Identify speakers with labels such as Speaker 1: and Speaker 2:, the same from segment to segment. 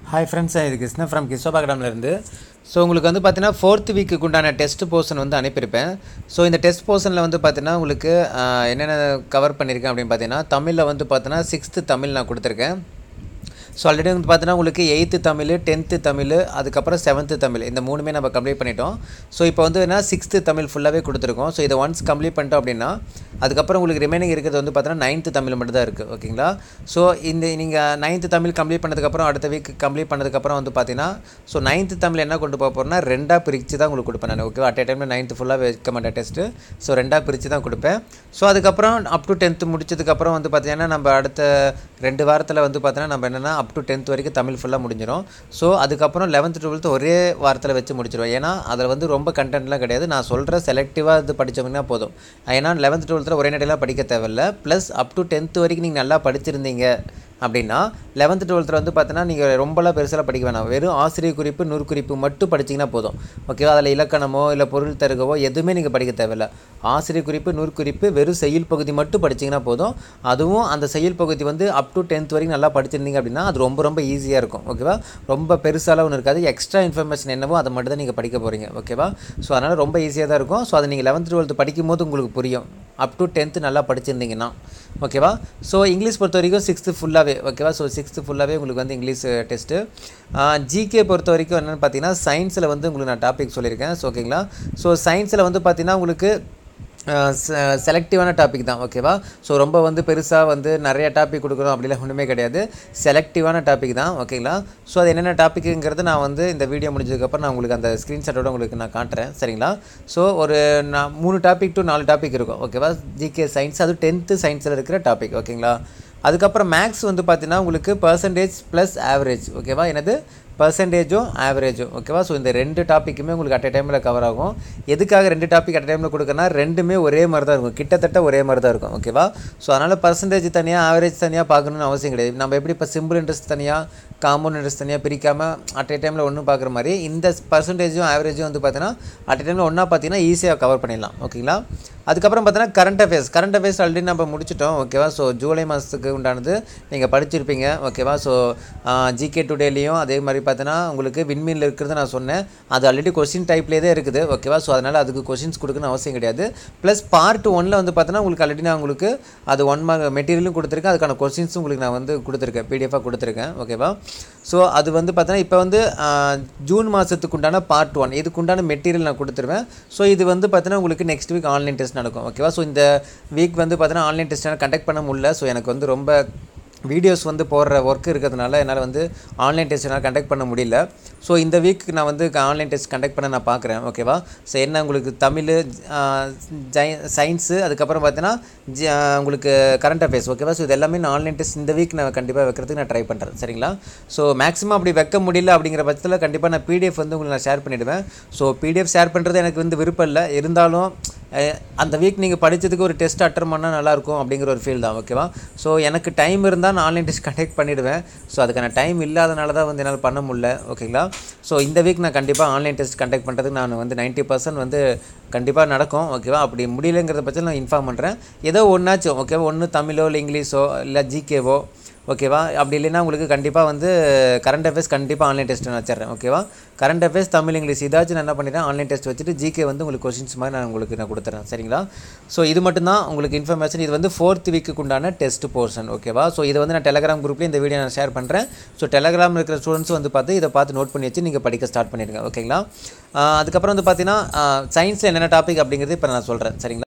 Speaker 1: hi friends இது Krishna from கிருஷ்ணபாகடாம்லேருந்து so உங்களுக்கு வந்து பார்த்தீங்கன்னா ஃபோர்த் வீக்குக்கு உண்டான டெஸ்ட் போர்ஷன் வந்து அனுப்பியிருப்பேன் ஸோ இந்த டெஸ்ட் போர்ஷனில் வந்து பார்த்தீங்கன்னா உங்களுக்கு ஆஹ், என்னென்ன கவர் பண்ணியிருக்கேன் அப்படின்னு பார்த்தீங்கன்னா தமிழில் வந்து பார்த்தீங்கன்னா சிக்ஸ்த்து தமிழ் நான் கொடுத்துருக்கேன் ஸோ ஆல்ரெடி வந்து பார்த்தீங்கன்னா உங்களுக்கு எயித்து தமிழ் டென்த்து தமிழ் அதுக்கப்புறம் செவன்த்து தமிழ் இந்த மூணுமே நம்ம கம்ப்ளீட் பண்ணிட்டோம் ஸோ இப்போ வந்து என்ன சிக்ஸ்த்து தமிழ் ஃபுல்லாகவே கொடுத்துருக்கோம் ஸோ இதை ஒன்ஸ் கம்ப்ளீட் பண்ணிட்டோம் அப்படின்னா அதுக்கப்புறம் உங்களுக்கு ரிமைனிங் இருக்கிறது வந்து பார்த்தீங்கன்னா நைன்த்து தமிழ் மட்டும் தான் இருக்குது ஓகேங்களா ஸோ இந்த நீங்கள் நைன்த்து தமிழ் கம்ப்ளீட் பண்ணதுக்கப்புறம் அடுத்த வீக் கம்ப்ளீட் பண்ணதுக்கப்புறம் வந்து பார்த்தீங்கன்னா ஸோ நைன்த்து தமிழ் என்ன கொண்டு போக போகிறேன்னா ரெண்டாக பிரித்து தான் உங்களுக்கு கொடுப்பேன் நான் ஓகே அட் டைமில் நைன்த்து ஃபுல்லாக வைக்க மாட்டேன் டெஸ்ட்டு ஸோ ரெண்டாக பிரித்து தான் கொடுப்பேன் ஸோ அதுக்கப்புறம் அப் டு டென்த்து முடிச்சதுக்கப்புறம் வந்து பார்த்தீங்கன்னா நம்ம அடுத்த ரெண்டு வாரத்தில் வந்து பார்த்தீங்கன்னா நம்ம என்னென்னா அப் டு டென்த் வரைக்கும் தமிழ் ஃபுல்லாக முடிஞ்சிடும் ஸோ அதுக்கப்புறம் லெவன்த்து டுவெல்த்து ஒரே வாரத்தில் வச்சு முடிச்சிடுவோம் ஏன்னா அதில் வந்து ரொம்ப கண்டென்ட்லாம் கிடையாது நான் சொல்கிற செலக்டிவாக இது படித்தவங்கன்னா போதும் ஏன்னா லெவன்த்து டுவெல்த்தில் ஒரே நடையெல்லாம் படிக்க தேவையில்ல ப்ளஸ் அப் டு டென்த்து வரைக்கும் நீங்கள் நல்லா படிச்சிருந்தீங்க அப்படின்னா லெவன்த்து டுவெல்த்தில் வந்து பார்த்தீங்கன்னா நீங்கள் ரொம்பலாம் பெருசாக படிக்க வேணாம் வெறும் ஆசிரியர் குறிப்பு நூறு குறிப்பு மட்டும் படிச்சிங்கன்னா போதும் ஓகேவா அதில் இலக்கணமோ இல்லை பொருள் தருகவோ எதுவுமே நீங்கள் படிக்க தேவையில்ல ஆசிரியர் குறிப்பு நூறு குறிப்பு வெறும் செய்யுள் பகுதி மட்டும் படிச்சிங்கன்னா போதும் அதுவும் அந்த செய்யுள் பகுதி வந்து அப் டு டென்த் வரைக்கும் நல்லா படிச்சிருந்தீங்க அப்படின்னா அது ரொம்ப ரொம்ப ஈஸியாக இருக்கும் ஓகேவா ரொம்ப பெருசாலாம் ஒன்று இருக்காது எக்ஸ்ட்ரா இன்ஃபர்மேஷன் என்னவோ அதை மட்டும் தான் நீங்கள் படிக்க போகிறீங்க ஓகேவா ஸோ அதனால் ரொம்ப ஈஸியாக தான் இருக்கும் ஸோ அதை நீங்கள் லெவன்த்து டுவெல்த்து படிக்கும் போது உங்களுக்கு புரியும் அப் டு டென்த்து நல்லா படிச்சிருந்தீங்கன்னா ஓகேவா ஸோ இங்கிலீஷ் பொறுத்த வரைக்கும் சிக்ஸ்த்து ஃபுல்லாகவே ஓகேவா ஸோ சிக்ஸ்த்து ஃபுல்லாகவே உங்களுக்கு வந்து இங்கிலீஷ் டெஸ்ட்டு ஜிகே பொறுத்த வரைக்கும் என்னென்னு பார்த்தீங்கன்னா சயின்ஸில் வந்து உங்களுக்கு நான் டாபிக் சொல்லியிருக்கேன் ஸோ ஓகேங்களா ஸோ சயின்ஸில் வந்து பார்த்தீங்கன்னா உங்களுக்கு செலக்டிவான டாபிக் தான் ஓகேவா ஸோ ரொம்ப வந்து பெருசாக வந்து நிறைய டாபிக் கொடுக்குறோம் அப்படிலாம் ஒன்றுமே கிடையாது செலக்டிவான டாபிக் தான் ஓகேங்களா ஸோ அது என்னென்ன டாப்பிக்குங்கிறது நான் வந்து இந்த வீடியோ முடிஞ்சதுக்கப்புறம் நான் உங்களுக்கு அந்த ஸ்க்ரீன்ஷாட்டோட உங்களுக்கு நான் காட்டுறேன் சரிங்களா ஸோ ஒரு நான் மூணு டாபிக் டு நாலு டாபிக் இருக்கும் ஓகேவா ஜிகே சயின்ஸ் அது டென்த்து சயின்ஸில் இருக்கிற டாபிக் ஓகேங்களா அதுக்கப்புறம் மேக்ஸ் வந்து பார்த்தீங்கன்னா உங்களுக்கு பர்சன்டேஜ் ப்ளஸ் ஆவரேஜ் ஓகேவா என்னது பர்சன்டேஜும் ஆவரேஜும் ஓகேவா ஸோ இந்த ரெண்டு டாப்பிக்குமே உங்களுக்கு அட் டைமில் கவர் ஆகும் எதுக்காக ரெண்டு டாபிக் அட் டைமில் கொடுக்கனா ரெண்டுமே ஒரே மாதிரி தான் இருக்கும் கிட்டத்தட்ட ஒரே மாதிரி தான் இருக்கும் ஓகேவா ஸோ அதனால் பர்சன்டேஜ் தனியாக ஆவரேஜ் தனியாக பார்க்கணுன்னு அவசியம் கிடையாது நம்ம எப்படி இப்போ சிம்பிள் இன்ட்ரெஸ்ட் தனியாக காம்பவுண்ட் இன்ட்ரெஸ்ட் தனியாக பிரிக்காமல் அட் டைமில் ஒன்றும் பார்க்குற மாதிரி இந்த பர்சன்டேஜும் ஆவரேஜும் வந்து பார்த்தீங்கன்னா அட் டைமில் ஒன்றா பார்த்தீங்கன்னா ஈஸியாக கவர் பண்ணிடலாம் ஓகேங்களா அதுக்கப்புறம் பார்த்தீங்கன்னா current affairs current affairs already நம்ம முடிச்சிட்டோம் ஓகேவா ஸோ ஜூலை மாதத்துக்கு உண்டானது நீங்கள் படிச்சிருப்பீங்க ஓகேவா ஸோ ஜிகே டுடேலையும் அதே மாதிரி பார்த்தீங்கன்னா உங்களுக்கு விண்மீனில் இருக்கிறது நான் சொன்னேன் அது ஆல்ரெடி கொஸ்டின் டைப்லேயே தான் இருக்குது ஓகேவா ஸோ அதனால் அதுக்கு கொஸ்டின்ஸ் கொடுக்கணும் அவசியம் கிடையாது ப்ளஸ் பார்ட் ஒனில் வந்து பார்த்தீங்கன்னா உங்களுக்கு ஆல்ரெடி நான் உங்களுக்கு அது ஒன் மார்க் மெட்டீரியலும் கொடுத்துருக்கேன் அதுக்கான கொஸ்டின்ஸும் உங்களுக்கு நான் வந்து கொடுத்துருக்கேன் பிடிஎஃபாக கொடுத்துருக்கேன் ஓகேவா ஸோ அது வந்து பார்த்தீங்கன்னா இப்போ வந்து ஆஹ், ஜூன் மாதத்துக்கு உண்டான பார்ட் ஒன் இதுக்கு உண்டான மெட்டீரியல் நான் கொடுத்துருவேன் ஸோ இது வந்து பார்த்தீங்கன்னா உங்களுக்கு நெக்ஸ்ட் வீக் ஆன்லைன் டெஸ்ட் நடக்கும் ஓகேவா ஸோ இந்த வீக் வந்து பார்த்தீங்கன்னா ஆன்லைன் டெஸ்ட் கண்டக்ட் பண்ண முடியல ஸோ எனக்கு வந்து ரொம்ப வீடியோஸ் வந்து போடுற ஒர்க் இருக்கிறதுனால என்னால் வந்து ஆன்லைன் டெஸ்ட் என்னால் கண்டக்ட் பண்ண முடியல ஸோ இந்த வீக் நான் வந்து ஆன்லைன் டெஸ்ட் கண்டக்ட் பண்ண நான் பார்க்குறேன் ஓகேவா ஸோ என்ன உங்களுக்கு தமிழ் சயின்ஸு அதுக்கப்புறம் பார்த்தீங்கன்னா ஜ- உங்களுக்கு கரண்ட் அஃபேர்ஸ் ஓகேவா ஸோ இது எல்லாமே நான் ஆன்லைன் டெஸ்ட் இந்த வீக் நான் கண்டிப்பாக வைக்கிறதுக்கு நான் ட்ரை பண்ணுறேன் சரிங்களா ஸோ மேக்ஸிமம் அப்படி வைக்க முடியல அப்படிங்கிற பட்சத்தில் கண்டிப்பாக நான் பிடிஎஃப் வந்து உங்களுக்கு நான் ஷேர் பண்ணிவிடுவேன் ஸோ பிடிஎஃப் ஷேர் பண்ணுறது எனக்கு வந்து விருப்பம் இல்லை இருந்தாலும் அஹ், அந்த வீக் நீங்கள் படித்ததுக்கு ஒரு டெஸ்ட் அட்டன் பண்ணால் நல்லாயிருக்கும் அப்படிங்கிற ஒரு ஃபீல் தான் ஓகேவா ஸோ எனக்கு டைம் இருந்தால் நான் ஆன்லைன் டெஸ்ட் கண்டக்ட் பண்ணிவிடுவேன் ஸோ அதுக்கான டைம் இல்லாதனால தான் வந்து என்னால் பண்ண முடியல ஓகேங்களா ஸோ இந்த வீக் நான் கண்டிப்பாக ஆன்லைன் டெஸ்ட் கண்டக்ட் பண்ணுறதுக்கு நான் வந்து 90% வந்து கண்டிப்பாக நடக்கும் ஓகேவா அப்படி முடியலங்கிற பட்சத்தில் நான் இன்ஃபார்ம் பண்ணுறேன் ஏதோ ஒன்றாச்சும் ஓகேவா ஒன்று தமிழோ இல்லை இங்கிலீஷோ இல்லை ஜிகேவோ ஓகேவா அப்படி இல்லைன்னா உங்களுக்கு கண்டிப்பாக வந்து கரண்ட் அஃபேர்ஸ் கண்டிப்பாக ஆன்லைன் டெஸ்ட் நான் வச்சிடுறேன் ஓகேவா கரண்ட் அஃபேர்ஸ் தமிழ் இங்கிலீஷ் இதாச்சும் நான் என்ன பண்ணிடுறேன் ஆன்லைன் டெஸ்ட் வச்சுட்டு ஜிகே வந்து உங்களுக்கு கொஷின்ஸ் மாதிரி நான் உங்களுக்கு நான் கொடுத்துறேன் சரிங்களா ஸோ இது மட்டும்தான் உங்களுக்கு இன்ஃபர்மேஷன் இது வந்து ஃபோர்த் வீக்குக்கு உண்டான டெஸ்ட் போர்ஷன் ஓகேவா ஸோ இதை வந்து நான் டெலகிராம் குரூப்லேயும் இந்த வீடியோ நான் ஷேர் பண்ணுறேன் ஸோ டெலகிராம் இருக்கிற ஸ்டூடெண்ட்ஸ் வந்து பார்த்து இதை பார்த்து நோட் பண்ணி வச்சு நீங்கள் படிக்க ஸ்டார்ட் பண்ணிடுங்க ஓகேங்களா ஆஹ் அதுக்கப்புறம் வந்து பார்த்தீங்கன்னா சயின்ஸில் என்னென்ன டாபிக் அப்படிங்கிறது இப்போ நான் சொல்கிறேன் சரிங்களா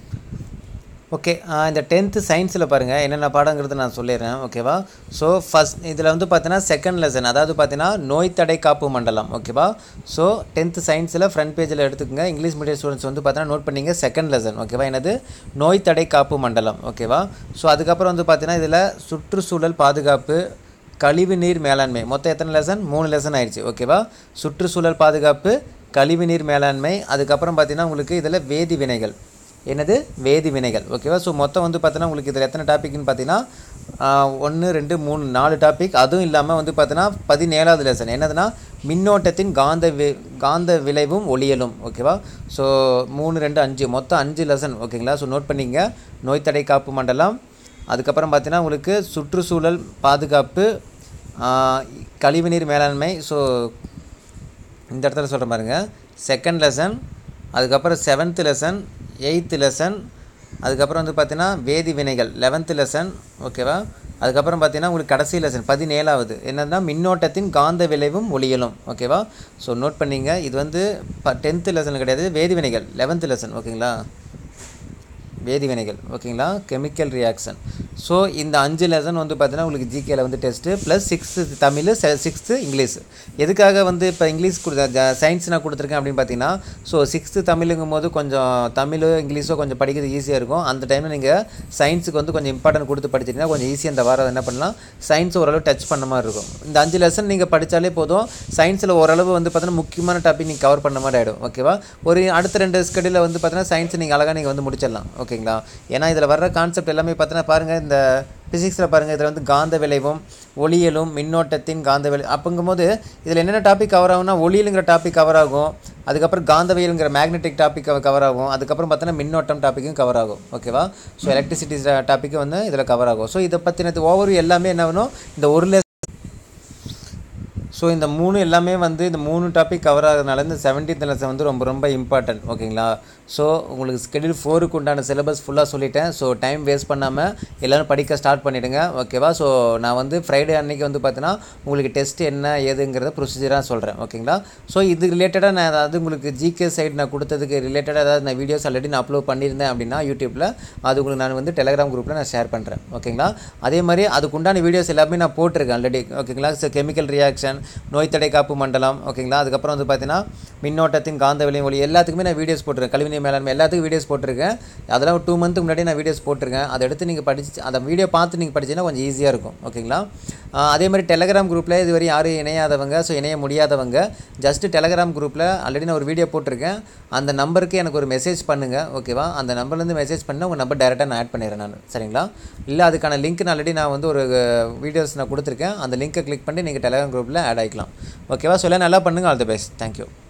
Speaker 1: ஓகே இந்த டென்த்து சயின்ஸில் பாருங்கள் என்னென்ன பாடங்கிறது நான் சொல்லிடுறேன் ஓகேவா ஸோ ஃபஸ்ட் இதில் வந்து பார்த்தீங்கன்னா செகண்ட் லெசன் அதாவது பார்த்தீங்கன்னா நோய் தடை காப்பு மண்டலம் ஓகேவா ஸோ டென்த்து சயின்ஸில் ஃப்ரண்ட் பேஜில் எடுத்துக்கோங்க இங்கிலீஷ் மீடியம் ஸ்டூடெண்ட்ஸ் வந்து பார்த்தீங்கன்னா நோட் பண்ணிங்க செகண்ட் லெசன் ஓகேவா என்னது நோய் தடை காப்பு மண்டலம் ஓகேவா ஸோ அதுக்கப்புறம் வந்து பார்த்தீங்கன்னா இதில் சுற்றுச்சூழல் பாதுகாப்பு கழிவுநீர் மேலாண்மை மொத்தம் எத்தனை லெசன் மூணு லெசன் ஆயிடுச்சு ஓகேவா சுற்றுச்சூழல் பாதுகாப்பு கழிவுநீர் மேலாண்மை அதுக்கப்புறம் பார்த்தீங்கன்னா உங்களுக்கு இதில் வேதி வினைகள் என்னது வேதி வினைகள் ஓகேவா ஸோ மொத்தம் வந்து பார்த்தீங்கன்னா உங்களுக்கு இதில் எத்தனை டாபிக்னு பார்த்தீங்கன்னா ஒன்று ரெண்டு மூணு நாலு டாபிக் அதுவும் இல்லாமல் வந்து பார்த்தீங்கன்னா பதினேழாவது லெசன் என்னதுன்னா மின்னோட்டத்தின் காந்த வி காந்த விளைவும் ஒளியலும் ஓகேவா ஸோ மூணு ரெண்டு அஞ்சு மொத்தம் அஞ்சு லெசன் ஓகேங்களா ஸோ நோட் பண்ணிங்க நோய் தடை காப்பு மண்டலம் அதுக்கப்புறம் பார்த்தீங்கன்னா உங்களுக்கு சுற்றுச்சூழல் பாதுகாப்பு கழிவுநீர் மேலாண்மை ஸோ இந்த இடத்துல சொல்கிற பாருங்க செகண்ட் லெசன் அதுக்கப்புறம் செவன்த்து லெசன் எயித்து லெசன் அதுக்கப்புறம் வந்து பார்த்தீங்கன்னா வேதி வினைகள் லெவன்த்து லெசன் ஓகேவா அதுக்கப்புறம் பார்த்தீங்கன்னா உங்களுக்கு கடைசி லெசன் பதினேழாவது என்னன்னா மின்னோட்டத்தின் காந்த விளைவும் ஒளியலும் ஓகேவா ஸோ நோட் பண்ணிங்க இது வந்து ப டென்த்து லெசன் கிடையாது வேதி வினைகள் லெவன்த்து லெசன் ஓகேங்களா வேதிவினைகள் ஓகேங்களா கெமிக்கல் ரியாக்ஷன் ஸோ இந்த அஞ்சு லெசன் வந்து பார்த்தீங்கன்னா உங்களுக்கு ஜிகேல வந்து test plus sixth Tamil sixth English எதுக்காக வந்து இப்போ இங்கிலீஷ் கொடுத்த சயின்ஸ் நான் கொடுத்துருக்கேன் அப்படின்னு பார்த்தீங்கன்னா ஸோ சிக்ஸ்த்து தமிழுங்கும் போது கொஞ்சம் தமிழோ இங்கிலீஷோ கொஞ்சம் படிக்கிறது ஈஸியாக இருக்கும் அந்த டைமில் நீங்கள் சயின்ஸுக்கு வந்து கொஞ்சம் இம்பார்ட்டன்ட் கொடுத்து படிச்சிட்டிங்கன்னா கொஞ்சம் ஈஸியாக இந்த வாரம் என்ன பண்ணலாம் சயின்ஸ் ஓரளவு டச் பண்ண மாதிரி இருக்கும் இந்த அஞ்சு லெசன் நீங்கள் படித்தாலே போதும் சயின்ஸில் ஓரளவு வந்து பார்த்தீங்கன்னா முக்கியமான டாபிக் நீங்கள் கவர் பண்ண மாதிரி ஆகிடும் ஓகேவா ஒரு அடுத்த ரெண்டு ஸ்கடியில் வந்து பார்த்தீங்கன்னா சயின்ஸ் நீங்கள் அழகாக நீங்கள் வந்து முடிச்சிடலாம் ஓகேங்களா ஏன்னா இதில் வர்ற கான்செப்ட் எல்லாமே பார்த்தீங்கன்னா பாருங்கள் இந்த ஃபிசிக்ஸில் பாருங்கள் இதில் வந்து காந்த விளைவும் ஒளியலும் மின்னோட்டத்தின் காந்த விளை அப்படிங்கும்போது இதில் என்னென்ன டாபிக் கவர் ஆகும்னா ஒளியலுங்கிற டாபிக் கவர் ஆகும் அதுக்கப்புறம் காந்தவியலுங்கிற மேக்னெட்டிக் டாபிக் கவர் ஆகும் அதுக்கப்புறம் பார்த்தீங்கன்னா மின்னோட்டம் டாப்பிக்கும் கவர் ஆகும் ஓகேவா ஸோ எலக்ட்ரிசிட்டி டாப்பிக்கும் வந்து இதில் கவர் ஆகும் ஸோ இதை பற்றினது ஓவர் எல்லாமே என்ன வேணும் இந்த ஒரு லெஸ் ஸோ இந்த மூணு எல்லாமே வந்து இந்த மூணு டாபிக் கவர் ஆகிறதுனால இந்த செவன்டீன்த் லெசன் வந்து ரொம்ப ரொம்ப இம்பார்ட்டன்ட் ஓகேங்களா ஸோ உங்களுக்கு ஸ்கெடியூல் ஃபோருக்கு உண்டான சிலபஸ் ஃபுல்லாக சொல்லிட்டேன் ஸோ டைம் வேஸ்ட் பண்ணாமல் எல்லோரும் படிக்க ஸ்டார்ட் பண்ணிவிடுங்க ஓகேவா ஸோ நான் வந்து ஃப்ரைடே அன்னைக்கு வந்து பார்த்தீங்கன்னா உங்களுக்கு டெஸ்ட் என்ன ஏதுங்கிறத ப்ரொசீஜராக சொல்கிறேன் ஓகேங்களா ஸோ இது ரிலேட்டடாக நான் அதாவது உங்களுக்கு ஜிகே சைடு நான் கொடுத்ததுக்கு ரிலேட்டடாக ஏதாவது நான் வீடியோஸ் ஆல்ரெடி நான் அப்லோட் பண்ணியிருந்தேன் அப்படின்னா யூடியூப்பில் அது உங்களுக்கு நான் வந்து டெலிகிராம் குரூப்பில் நான் ஷேர் பண்ணுறேன் ஓகேங்களா அதே மாதிரி அதுக்குண்டான வீடியோஸ் எல்லாமே நான் போட்டிருக்கேன் ஆல்ரெடி ஓகேங்களா ஸோ கெமிக்கல் ரியாக்ஷன் நோய் தடை காப்பு மண்டலம் ஓகேங்களா அதுக்கப்புறம் வந்து பார்த்தீங்கன்னா மின்னோட்டத்தின் காந்த விளையும் ஒளி எல்லாத்துக்குமே நான் வீடியோஸ் போட்டிருக்கேன் கழிவுநீர் மேலாண்மை எல்லாத்துக்கும் வீடியோஸ் போட்டிருக்கேன் அதெல்லாம் டூ மந்த்துக்கு முன்னாடி நான் வீடியோஸ் போட்டிருக்கேன் அதை எடுத்து நீங்கள் படிச்சு அந்த வீடியோ பார்த்து நீங்கள் படிச்சீங்கன்னா கொஞ்சம் ஈஸியாக இருக்கும் ஓகேங்களா ஆஹ் அதே மாதிரி டெலகிராம் குரூப்பில் இதுவரை யாரும் இணையாதவங்க ஸோ இணைய முடியாதவங்க ஜஸ்ட்டு டெலகிராம் குரூப்பில் ஆல்ரெடி நான் ஒரு வீடியோ போட்டிருக்கேன் அந்த நம்பருக்கு எனக்கு ஒரு மெசேஜ் பண்ணுங்கள் ஓகேவா அந்த நம்பர்லேருந்து மெசேஜ் பண்ணால் உங்கள் நம்பர் டேரெக்டாக நான் ஆட் பண்ணிடுறேன் நான் சரிங்களா இல்லை அதுக்கான லிங்க் நான் ஆல்ரெடி நான் வந்து ஒரு வீடியோஸ் நான் கொடுத்துருக்கேன் அந்த லிங்க்கை கிளிக் பண்ணி நீங்கள் டெலகிராம் குரூப்பில் ஆட் ஆகிக்கலாம் ஓகேவா சொல்ல நல்லா பண்ணுங்கள் ஆல் தி பெஸ்ட் தேங்க்யூ